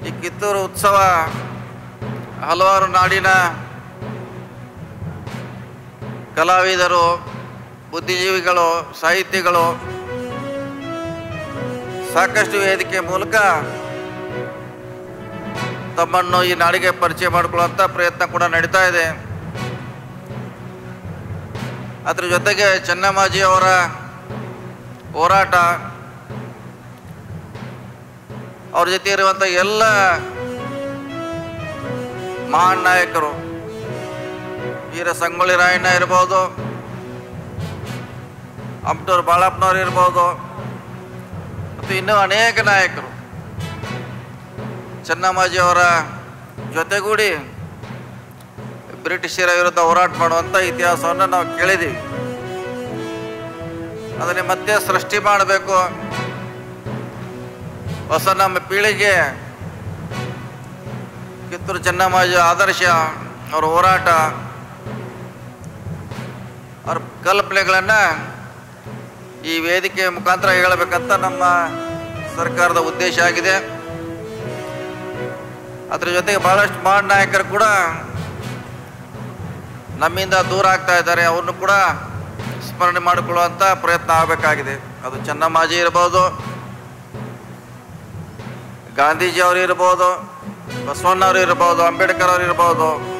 ಈ ಕಿತ್ತೂರು ಉತ್ಸವ ಹಲವಾರು ನಾಡಿನ ಕಲಾವಿದರು ಬುದ್ಧಿಜೀವಿಗಳು ಸಾಹಿತಿಗಳು ಸಾಕಷ್ಟು ವೇದಿಕೆ ಮೂಲಕ ತಮ್ಮನ್ನು ಈ ನಾಡಿಗೆ ಪರಿಚಯ ಮಾಡಿಕೊಳ್ಳುವಂಥ ಪ್ರಯತ್ನ ಕೂಡ ನಡೀತಾ ಇದೆ ಅದ್ರ ಜೊತೆಗೆ ಚೆನ್ನಮ್ಮಾಜಿ ಅವರ ಹೋರಾಟ ಅವ್ರ ಜೊತೆ ಇರುವಂಥ ಎಲ್ಲ ಮಹಾನ್ ನಾಯಕರು ವೀರ ಸಂಗೊಳ್ಳಿ ರಾಯಣ್ಣ ಇರ್ಬೋದು ಅಮ್ಟೂರು ಬಾಳಪ್ಪನವ್ರು ಇರ್ಬೋದು ಮತ್ತು ಇನ್ನೂ ಅನೇಕ ನಾಯಕರು ಚೆನ್ನಮ್ಮಾಜಿ ಅವರ ಜೊತೆಗೂಡಿ ಬ್ರಿಟಿಷರ ವಿರುದ್ಧ ಹೋರಾಟ ಮಾಡುವಂಥ ಇತಿಹಾಸವನ್ನು ನಾವು ಕೇಳಿದ್ದೀವಿ ಅದನ್ನೇ ಮತ್ತೆ ಸೃಷ್ಟಿ ಮಾಡಬೇಕು ಹೊಸ ನಮ್ಮ ಪೀಳಿಗೆ ಕಿತ್ತೂರು ಚೆನ್ನಮ್ಮಾಜಿ ಆದರ್ಶ ಅವರ ಹೋರಾಟ ಅವ್ರ ಕಲ್ಪನೆಗಳನ್ನು ಈ ವೇದಿಕೆ ಮುಖಾಂತರ ಹೇಳಬೇಕಂತ ನಮ್ಮ ಸರ್ಕಾರದ ಉದ್ದೇಶ ಆಗಿದೆ ಅದ್ರ ಜೊತೆಗೆ ಬಹಳಷ್ಟು ಮಹಾನ್ ನಾಯಕರು ಕೂಡ ನಮ್ಮಿಂದ ದೂರ ಆಗ್ತಾ ಇದ್ದಾರೆ ಅವ್ರನ್ನು ಕೂಡ ಸ್ಮರಣೆ ಮಾಡಿಕೊಳ್ಳುವಂಥ ಪ್ರಯತ್ನ ಆಗಬೇಕಾಗಿದೆ ಅದು ಚೆನ್ನಮ್ಮಾಜಿ ಇರ್ಬೋದು ಗಾಂಧೀಜಿ ಅವರು ಇರ್ಬೋದು ಬಸವಣ್ಣವ್ರು ಇರ್ಬೋದು ಅಂಬೇಡ್ಕರ್ ಅವರು ಇರ್ಬೋದು